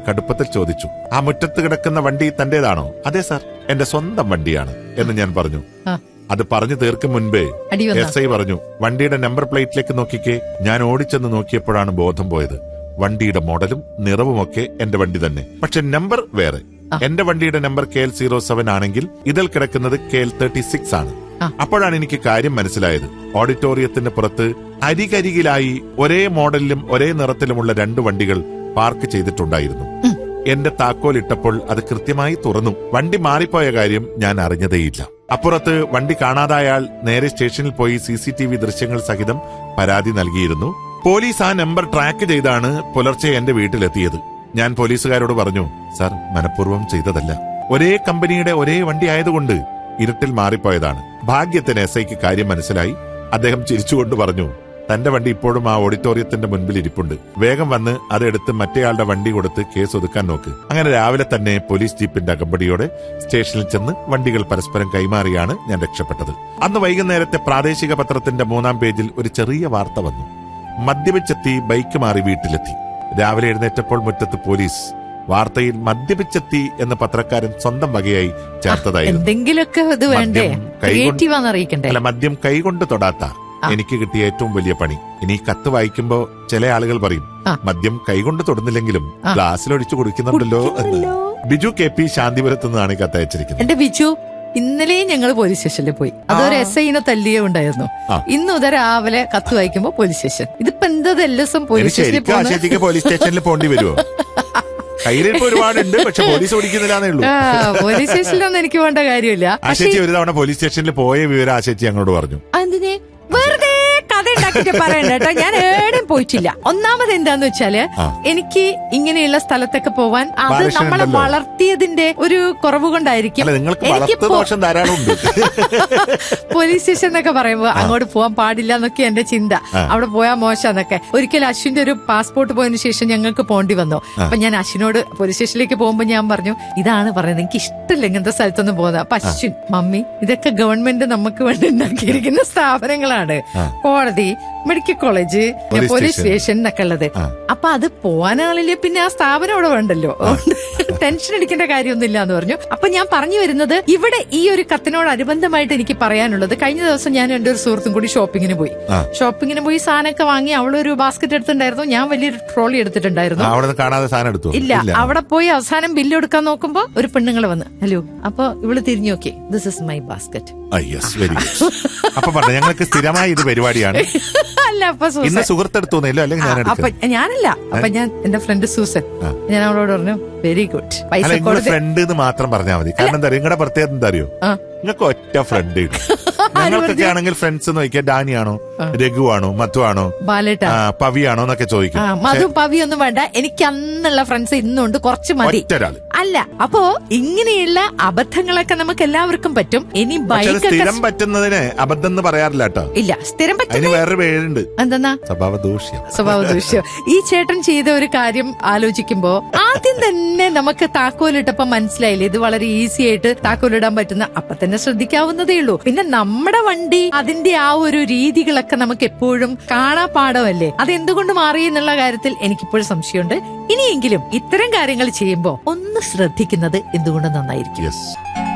കടുപ്പത്തിൽ ചോദിച്ചു ആ മുറ്റത്ത് കിടക്കുന്ന വണ്ടി തന്റേതാണോ അതെ സാർ എന്റെ സ്വന്തം വണ്ടിയാണ് എന്ന് ഞാൻ പറഞ്ഞു ആ. അത് പറഞ്ഞു തീർക്കും മുൻപേ അടി വന്നോ? എസ് ഐ പറഞ്ഞു വണ്ടിയുടെ നമ്പർ പ്ലേറ്റിലേക്ക് നോക്കിക്കേ ഞാൻ ഓടിച്ചെന്ന് നോക്കിയപ്പോഴാണ് ബോധം പോയത് വണ്ടിയുടെ മോഡലും നിറവുമൊക്കെ എന്റെ വണ്ടി തന്നെ പക്ഷെ നമ്പർ വേറെ എന്റെ വണ്ടിയുടെ number K L zero seven ആണെങ്കിൽ ഇതിൽ കിടക്കുന്നത് കെ എൽ തേർട്ടി സിക്സ് ആണ് ആ. അപ്പോഴാണ് എനിക്ക് കാര്യം മനസ്സിലായത് ഓഡിറ്റോറിയത്തിന്റെ പുറത്ത് അരികരികിലായി ഒരേ മോഡലിലും ഒരേ നിറത്തിലുമുള്ള രണ്ട് വണ്ടികൾ പാർക്ക് ചെയ്തിട്ടുണ്ടായിരുന്നു എന്റെ താക്കോൽ ഇട്ടപ്പോൾ അത് കൃത്യമായി തുറന്നു വണ്ടി മാറിപ്പോയ കാര്യം ഞാൻ അറിഞ്ഞതേയില്ല അപ്പുറത്ത് വണ്ടി കാണാതായാൽ നേരെ സ്റ്റേഷനിൽ പോയി സി സി ടി വി ദൃശ്യങ്ങൾ സഹിതം പരാതി നൽകിയിരുന്നു പോലീസ് ആ നമ്പർ ട്രാക്ക് ചെയ്താണ് പുലർച്ചെ എന്റെ വീട്ടിലെത്തിയത് ഞാൻ പോലീസുകാരോട് പറഞ്ഞു സാർ മനഃപൂർവ്വം ചെയ്തതല്ല ഒരേ കമ്പനിയുടെ ഒരേ വണ്ടി ആയതുകൊണ്ട് ഇരുട്ടിൽ മാറിപ്പോയതാണ് ഭാഗ്യത്തിന് എസ് ഐക്ക് കാര്യം മനസ്സിലായി അദ്ദേഹം ചിരിച്ചുകൊണ്ട് പറഞ്ഞു തന്റെ വണ്ടി ഇപ്പോഴും ആ ഓഡിറ്റോറിയത്തിന്റെ മുൻപിൽ ഇരിപ്പുണ്ട് വേഗം വന്ന് അതെടുത്ത് മറ്റേയാളുടെ വണ്ടി കൊടുത്ത് കേസ് ഒതുക്കാൻ നോക്ക് അങ്ങനെ രാവിലെ തന്നെ പോലീസ് ജീപ്പിന്റെ അകമ്പടിയോടെ സ്റ്റേഷനിൽ ചെന്ന് വണ്ടികൾ പരസ്പരം കൈമാറിയാണ് ഞാൻ രക്ഷപ്പെട്ടത് അന്ന് വൈകുന്നേരത്തെ പ്രാദേശിക പത്രത്തിന്റെ മൂന്നാം പേജിൽ ഒരു ചെറിയ വാർത്ത വന്നു മദ്യപിച്ചെത്തി ബൈക്ക് മാറി വീട്ടിലെത്തി രാവിലെ എഴുന്നേറ്റപ്പോൾ മുറ്റത്ത് പോലീസ് വാർത്തയിൽ മദ്യപിച്ചെത്തി എന്ന പത്രക്കാരൻ സ്വന്തം വകയായി ചേർത്തതായിരുന്നു എന്തെങ്കിലുമൊക്കെ ഇത് വേണ്ടേ മദ്യം കൈകൊണ്ട് ക്രിയേറ്റീവ് ആണെന്ന് അറിയിക്കണ്ടേ അല്ല മദ്യം കൈകൊണ്ട് തൊടാത്ത എനിക്ക് കിട്ടിയ ഏറ്റവും വലിയ പണി ഇനി ഈ കത്ത് വായിക്കുമ്പോ ചില ആളുകൾ പറയും ആ. മദ്യം കൈകൊണ്ട് തൊടുന്നില്ലെങ്കിലും ആ. ഗ്ലാസ്സിലൊഴിച്ചു കുടിക്കുന്നുണ്ടല്ലോ എന്ന് കുടിക്കുന്നുണ്ടല്ലോ. ബിജു കെ പി ശാന്തിപുരത്ത് നിന്നാണ് ഈ കത്ത് അയച്ചിരിക്കുന്നത് എന്റെ ബിജു ഇന്നലെ ഞങ്ങൾ പോലീസ് സ്റ്റേഷനിൽ പോയി അതൊരു എസ് ഐനെ തല്ലിയേ ഉണ്ടായിരുന്നു ആ. ഇന്ന് ഉദയ രാവിലെ കത്ത് വായിക്കുമ്പോ പോലീസ് സ്റ്റേഷൻ ഇതിപ്പോ എന്താ എല്ലാ ദിവസം ഇനി പോലീസ് സ്റ്റേഷനിൽ ശരിക്കും പോകുന്നത് ആശയത്തിക്ക് പോലീസ് സ്റ്റേഷനിൽ പോകേണ്ടി വരുമോ കയ്യിലിരിപ്പ് ഒരുപാടുണ്ട് പക്ഷെ പോലീസ് ഓടിക്കുന്നില്ലാന്നേ ഉള്ളൂ ആ, പോലീസ് സ്റ്റേഷനിലൊന്നും എനിക്ക് പോകേണ്ട കാര്യമില്ല പക്ഷേ ആശേച്ചി ഒരു തവണ പോലീസ് സ്റ്റേഷനിൽ പോയ വിവരം ആശേച്ചി ഞങ്ങളോട് പറഞ്ഞു അതിന് വെറുതെ കഥ ഉണ്ടാക്കിട്ട് പറയണ്ട കേട്ടോ ഞാൻ ഏടും പോയിട്ടില്ല ഒന്നാമത് എന്താന്ന് വെച്ചാല് ആ. എനിക്ക് ഇങ്ങനെയുള്ള സ്ഥലത്തൊക്കെ പോവാൻ അത് ബാലകൃഷ്ണൻ നമ്മളെ ഉണ്ടല്ലോ. വളർത്തിയതിന്റെ ഒരു കുറവ് കൊണ്ടായിരിക്കും അല്ല നിങ്ങൾക്ക് എനിക്ക് വളർത്തു പോ- ദോഷം ധാരാളം ഉണ്ട് പോലീസ് സ്റ്റേഷൻ എന്നൊക്കെ പറയുമ്പോ അങ്ങോട്ട് പോകാൻ പാടില്ല എന്നൊക്കെ എന്റെ ചിന്ത അവിടെ പോയാൽ മോശമെന്നൊക്കെ ഒരിക്കൽ അശ്വിന്റെ ഒരു പാസ്പോർട്ട് പോയതിനു ശേഷം ഞങ്ങൾക്ക് പോണ്ടി വന്നു അപ്പൊ ഞാൻ അശ്വിനോട് പോലീസ് സ്റ്റേഷനിലേക്ക് പോകുമ്പോ ഞാൻ പറഞ്ഞു ഇതാണ് പറയുന്നത് എനിക്ക് ഇഷ്ടമില്ല ഇങ്ങനത്തെ സ്ഥലത്തൊന്നും പോകുന്നത് അപ്പൊ അശ്വിൻ മമ്മി ഇതൊക്കെ ഗവൺമെന്റ് നമുക്ക് വേണ്ടി ഉണ്ടാക്കിയിരിക്കുന്ന സ്ഥാപനങ്ങളാണ് കോടതി medical college police police station. Station എന്നൊക്കെ ഉള്ളത് ആ. അപ്പൊ അത് പോവാനാളില്ലേ പിന്നെ ആ സ്ഥാപനം അവിടെ വേണ്ടല്ലോ ടെൻഷൻ അടിക്കേണ്ട കാര്യമൊന്നുമില്ല എന്ന് പറഞ്ഞു അപ്പൊ ഞാൻ പറഞ്ഞു വരുന്നത് ഇവിടെ ഈ ഒരു കത്തിനോട് അനുബന്ധമായിട്ട് എനിക്ക് പറയാനുള്ളത് കഴിഞ്ഞ ദിവസം ഞാൻ എന്റെ ഒരു സുഹൃത്തും കൂടി ഷോപ്പിങ്ങിന് പോയി ആ. ഷോപ്പിങ്ങിന് പോയി സാധനമൊക്കെ വാങ്ങി അവളൊരു ബാസ്ക്കറ്റ് എടുത്തിട്ടുണ്ടായിരുന്നു ഞാൻ വലിയൊരു ട്രോളി എടുത്തിട്ടുണ്ടായിരുന്നു ആ, അവിടെ നിന്ന് കാണാതെ സാധനം എടുത്തു ഇല്ല അവിടെ പോയി അവസാനം ബില്ല് എടുക്കാൻ നോക്കുമ്പോ ഒരു പെണ്ണുങ്ങള് വന്ന് ഹലോ അപ്പൊ ഇവള് തിരിഞ്ഞു നോക്കി this is my basket yes very good അപ്പൊ പറഞ്ഞു ഞങ്ങൾക്ക് സ്ഥിരമായി ഇത് പരിപാടിയാണ് അല്ല അപ്പൊ ഇന്ന് സൂസൻ സുഹൃത്തെടുത്തു തോന്നിയില്ല അല്ലെങ്കിൽ ഞാൻ ആ, അപ്പൊ എടുക്കാം ഞാനല്ല അപ്പൊ ഞാൻ എന്റെ ഫ്രണ്ട് സൂസൻ ആ. ഞാൻ അവളോട് പറഞ്ഞു വെരി ഗുഡ് പൈസ അല്ല നിങ്ങളുടെ കൊടുത്ത് ഫ്രണ്ട് എന്ന് മാത്രം പറഞ്ഞാൽ മതി കാരണം എന്താ അറിയോ നിങ്ങളുടെ പ്രത്യേകത എന്താ അറിയോ ആ. നിങ്ങൾക്ക് ഒറ്റ ഫ്രണ്ട് ഞങ്ങൾക്കൊക്കെ ആണെങ്കിൽ ഫ്രണ്ട്സ് നോക്കിയാൽ ഡാനിയാണോ രഘുവാണോ മധുവാണോ ബാലേട്ട ആ, പവിയാണോ എന്നൊക്കെ ചോദിക്കും ആ മധു പവി ഒന്നും വേണ്ട എനിക്ക് അന്നുള്ള ഫ്രണ്ട്സ് ഇന്നുണ്ട് കുറച്ച് മതി ഒറ്റ ഒരാള് അല്ല അപ്പോ ഇങ്ങനെയുള്ള അബദ്ധങ്ങളൊക്കെ നമുക്ക് എല്ലാവർക്കും പറ്റും ഇനി പക്ഷെ അത് ബൈക്കൊക്കെ സ്ഥിരം പറ്റുന്നതിന് അബദ്ധം എന്ന് പറയാറില്ല കേട്ടോ ഇല്ല സ്ഥിരം അതിന് പറ്റുന്ന വേറൊരു പേരുണ്ട് എന്തെന്നാ സ്വഭാവ ദൂഷ്യം സ്വഭാവ ദൂഷ്യം ഈ ചേട്ടൻ ചെയ്ത ഒരു കാര്യം ആലോചിക്കുമ്പോ ആദ്യം തന്നെ നമുക്ക് താക്കോലിട്ടപ്പോ മനസ്സിലായില്ലേ ഇത് വളരെ ഈസി ആയിട്ട് താക്കോലിടാൻ പറ്റുന്ന അപ്പൊ തന്നെ ശ്രദ്ധിക്കാവുന്നതേ ഉള്ളൂ പിന്നെ നമ്മുടെ വണ്ടി അതിന്റെ ആ ഒരു രീതികളൊക്കെ നമുക്ക് എപ്പോഴും കാണാപ്പാടമല്ലേ അത് എന്തുകൊണ്ട് മാറി എന്നുള്ള കാര്യത്തിൽ എനിക്കിപ്പോഴും സംശയമുണ്ട് ഇനിയെങ്കിലും ഇത്തരം കാര്യങ്ങൾ ചെയ്യുമ്പോ ഒന്ന് ശ്രദ്ധിക്കുന്നത് എന്തുകൊണ്ട് നന്നായിരിക്കും യെസ്